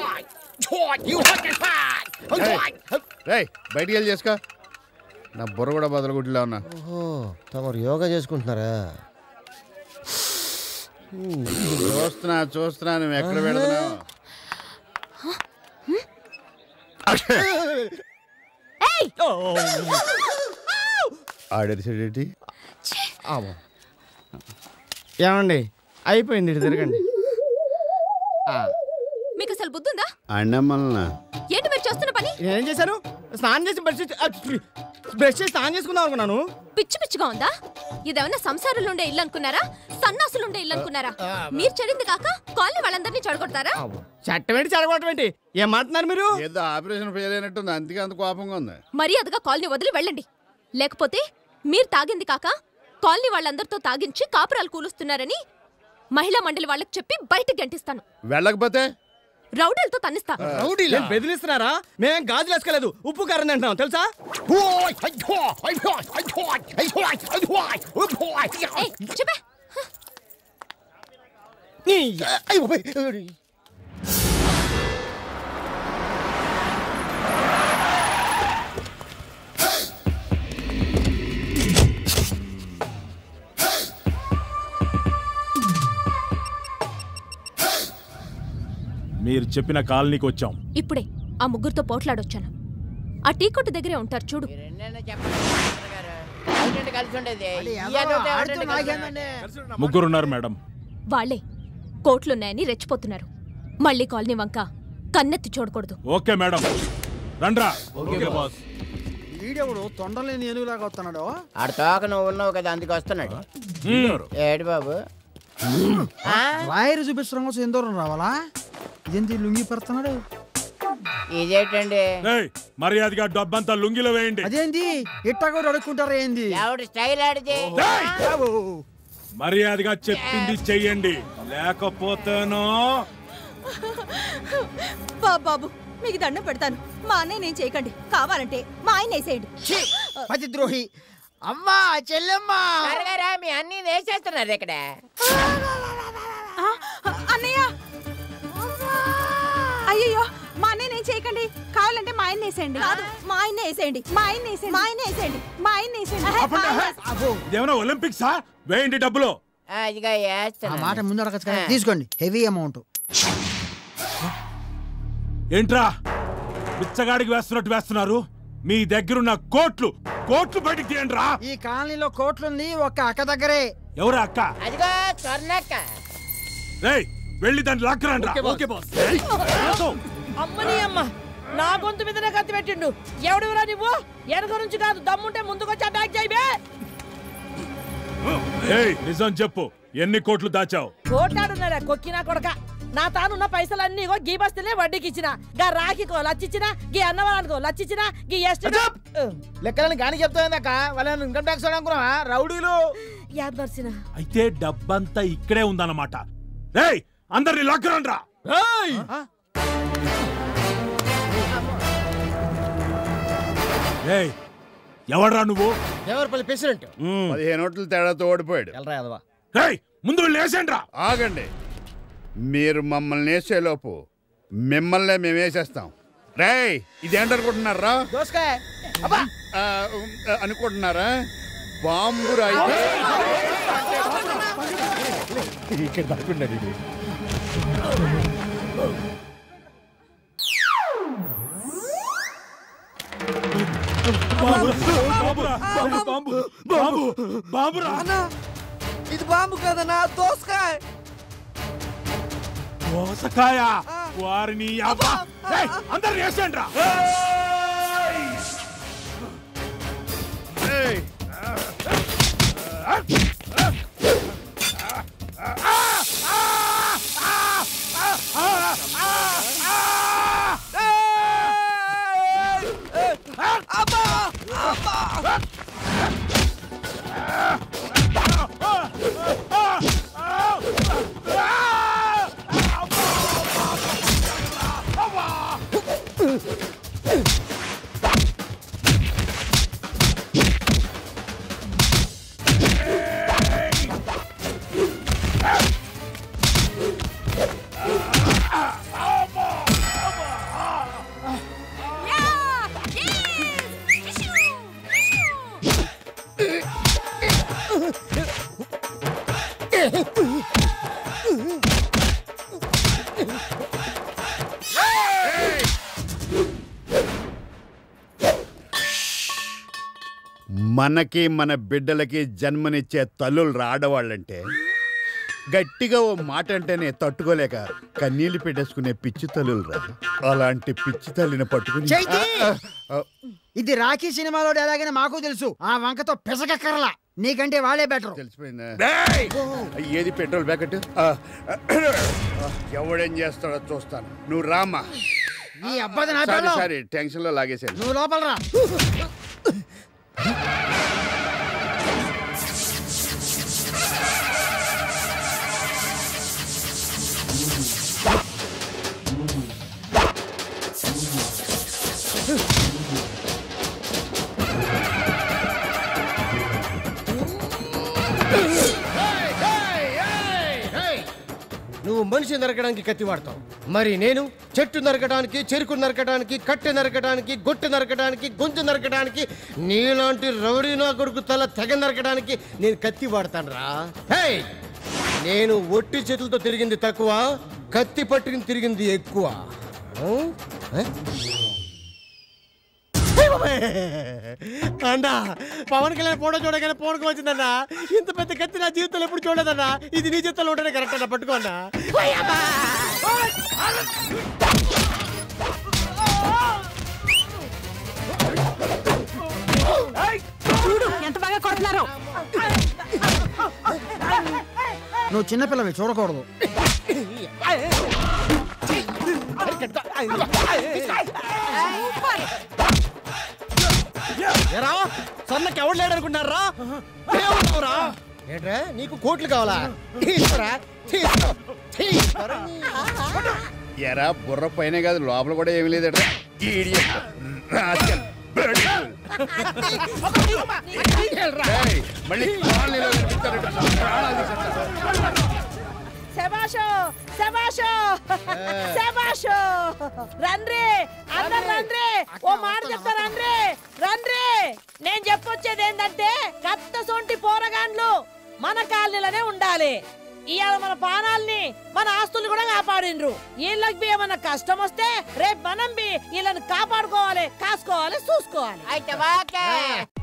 రేయ్ బయటికి వెళ్ళి చేసుకో నా బుర్ర కూడా బదలగుడ్లో ఉన్నా ఓహో తమరు యోగా చేసుకుంటున్నారా చూస్తున్నా చూస్తున్నా నువ్వు ఎక్కడ పెడుతున్నావు ఆడేసేటి ఏమండి అయిపోయింది ఇటు తిరగండి మీకు అసలు బుద్ధుందా అన్నమ్మల్నా ఏంటి మీరు చేస్తున్న పని నేనేం చేశాను స్నానం చేసి బ్రష్ చేసి- ఆ, బ్రష్ చేసి స్నానం చేసుకుందాం అనుకున్నాను పిచ్చి పిచ్చిగా ఉందా ఇదేమన్నా సంసారంలో ఉండే ఇల్లు అనుకున్నారా సన్నాసులు ఉండే ఇల్లు అనుకున్నారా మీరు చెడింది కాక కాలనీ వాళ్ళందరినీ చెడగొడతారా చట్టం ఏంటి చెడగొట్టం ఏంటి ఏం మాట్లాడుతున్నారు మీరు ఏదో ఆపరేషన్ ఫెయిల్ అయినట్టుంది అందుకే అంత కోపంగా ఉంది మర్యాదగా కాలనీ వదిలి వెళ్ళండి లేకపోతే మీరు తాగింది కాక కాలనీ వాళ్ళందరితో తాగించి కాపురాలు కూలుస్తున్నారని మహిళా మండలి వాళ్ళకి చెప్పి బయటకు గంటిస్తాను వెళ్ళకపోతే రౌడీలతో తన్నిస్తా ఏం బెదిరిస్తున్నారా మేమేం గాజులు వేసుకోలేదు ఉప్పు కారం తింటున్నాం తెలుసా ఏయ్, చెప్పే మీరు చెప్పిన కాలనీకి వచ్చాం ఇప్పుడే ఆ ముగ్గురితో పోట్లాడొచ్చాను ఆ టీ కొట్టు దగ్గరే ఉంటారు చూడు కలిసి ఉండేది ఈ అదొకటి ఎవరంటే కలిసి ఉండేది? ముగ్గురున్నారు మేడం వాళ్లే కోట్లున్నాయని రెచ్చిపోతున్నారు మళ్ళీ కాలనీ వంక కన్నెత్తి చూడకూడదు ఓకే మేడం రండ్రా వీడెవడు తొండలేని ఏనుగులాగా వస్తున్నాడు ఆడ తోక నువ్వు ఉన్నావు కదా అందుకు వస్తున్నాడు ఏడు బాబు ఆ? రాయరు చూపిస్తాం కోసం ఎంత దూరం రావాలా ఇదేంటి లుంగి పెడుతున్నాడు ఇదేంటండి ఏయ్, మర్యాదగా డబ్బంతా లుంగిలో వేయండి అదేంటి ఇట్టా కూడా అడుక్కుంటారా ఏంది ఎవడు స్టైల్ ఆడితే మర్యాదగా చెప్పింది చెయ్యండి లేకపోతేనో బాబు మీకు దండం పెడతాను మా అన్నయ్య నేను చేయకండి కావాలంటే మా ఆయన వేసేయండి పతిద్రోహి అమ్మా చెల్లెమ్మా త్వరగా మీ అన్ని వేసేస్తున్నారు ఇక్కడ అన్నయ్య అయ్యో మా అన్నయ్య నేను చేయకండి కావాలంటే మా ఆయన వేసేయండి కాదు మా ఆయన వేసేయండి మా ఆయన వేసేయండి మా ఆయన వేసేయండి మా ఆయన వేసేయండి ఇదేమైనా ఒలింపిక్సా వేయండి డబ్బులు ఆ, ఇదిగో ఆ వేస్తున్నా మాట ముందు అడగచ్చు కదా తీసుకోండి హెవీ అమౌంట్ ఏంట్రా బిచ్చగాడికి వేస్తున్నట్టు వేస్తున్నారు మీ దగ్గరున్న కోట్లు కోట్లు బయటికి తీయండి రా ఈ కాలనీలో కోట్లుంది ఒక అక్క దగ్గరే ఎవరా అక్క అదిగో స్వర్ణక్క రేయ్ వెళ్ళి దాన్ని లాక్కరండి అమ్మని అమ్మ నా గొంతు మీదనే కత్తి పెట్టిండు ఎవడెవరా నువ్వు వెనక నుంచి కాదు దమ్ముంటే ముందుకొచ్చి అటాక్ చేయబే ఏయ్ నిజం చెప్పు ఎన్ని కోట్లు దాచావు కోట్లాడున్నారా కొక్కినా కొడక నా తానున్న పైసలన్నీ ఇగో గీ బస్తీలే వడ్డీకి ఇచ్చిన గా రాఖీకో లచ్చిచ్చిన గీ అన్నవరానికో లచ్చిచ్చిన గీ ఎస్టీ లెక్కలని గాని చెప్తాయిందక్క వాళ్ళని ఇన్కమ్ ట్యాక్స్ అనుకున్నావా రౌడీలు యాద్ మర్చిన అయితే డబ్బంతా ఇక్కడే ఉందన్నమాట రేయ్ అందరిని లాక్కరండి రా రేయ్ ఎవడ్రా నువ్వు దేవరపల్లి ప్రెసిడెంట్ పదిహేను ఓట్ల తేడాతో ఓడిపోయాడు వెళ్ళరా యాదవా రేయ్ ముందు వెళ్ళి వేసేయండి రా ఆగండి మీరు మమ్మల్ని వేసేలోపు మిమ్మల్నే మేము వేసేస్తాం రేయ్ ఇదేంటనుకుంటున్నారా దోసకాయ ఆ, ఉమ్, ఆ, అనుకుంటున్నారా బాంబు రాయి ఇక్కడ దాక్కున్నాడు ఇది. బాబురా బాబు బాంబు బాబు బాబురా ఇది బాంబు కదనా దోసకాయ దోసకాయ వారిని అబ్బా రేయ్ అందరిని వేసేయండి రా ఏయ్, మనకి మన బిడ్డలకి జన్మనిచ్చే తల్లులు రాడవాళ్ళంటే గట్టిగా ఓ మాట అంటేనే తట్టుకోలేక కన్నీళ్లు పెట్టేసుకునే పిచ్చి తల్లులు రా అలాంటి పిచ్చి తల్లిని పట్టుకుని చైతి! ఆ, ఆ, ఇది రాఖీ సినిమాలో ఎలాగైనా మాకు తెలుసు ఆ వంకతో పిసకక్కర్లా నీకంటే వాళ్ళే బెటర్ తెలిసిపోయిందా ఏది పెట్రోల్ ప్యాకెట్ ఆ, ఎవడేం చేస్తాడో చూస్తాను నువ్వు రామ్మా ఈ అబ్బాయి నా సారీ పిల్లం. సారీ టెన్షన్ లో లాగేశాను నువ్వు లోపల రా నువ్వు మనిషి నరకడానికి కత్తి వాడతావు మరి నేను చెట్టు నరకడానికి చెరుకు నరకడానికి కట్టె నరకడానికి గొట్టె నరకడానికి గొంతు నరకడానికి నీలాంటి రౌడీ నా కొడుకు తల తెగ నరకడానికి నేను కత్తి వాడతాను రా నేను ఒట్టి చేతులతో తిరిగింది తక్కువ కత్తి పట్టుకుని తిరిగింది ఎక్కువ ఆ? ఆ? అన్నా పవన్ కళ్యాణ్ ఫోటో చూడగానే ఫోన్కి వచ్చిందన్నా ఇంత పెద్ద కత్తి నా జీవితంలో ఎప్పుడు చూడదన్నా ఇది నీ చేతిలో ఉంటేనే కరెక్ట్ అన్న పట్టుకోన్నా చూడు ఎంత బాగా కొడుతున్నారు నువ్వు చిన్నపిల్లవి చూడకూడదు ఏరా సన్నకి ఎవడు లేడు అనుకుంటున్నారా ఏమన్నావురా ఏంట్రా నీకు కోట్లు కావాలా తీసుకోరా తీసుకో తీసుకోరా ఎరా బుర్ర పైన కాదు లోపల కూడా ఏమీ లేదట Idiot. Rascal. Bloody fool. ఏయ్, మళ్ళీ కాలనీలో కనిపిస్తారట. ప్రాణాలు తీసేస్తారు. శబాషో శబాషో శబాషో రండ్రి అందరు రండ్రి ఓ మాట చెప్తా రండ్రి రండ్రి నేను చెప్పొచ్చేది ఏంటంటే కత్త సొంటి పోరగాండ్లు మన కాలనీలోనే ఉండాలి ఇవాళ మన పానాల్ని మన ఆస్తుల్ని కూడా కాపాడిండ్రు వీళ్ళకి బి ఏమన్నా కష్టం వస్తే రేపు మనం బి వీళ్ళని కాపాడుకోవాలి కాసుకోవాలి చూసుకోవాలి అయితే ఓకే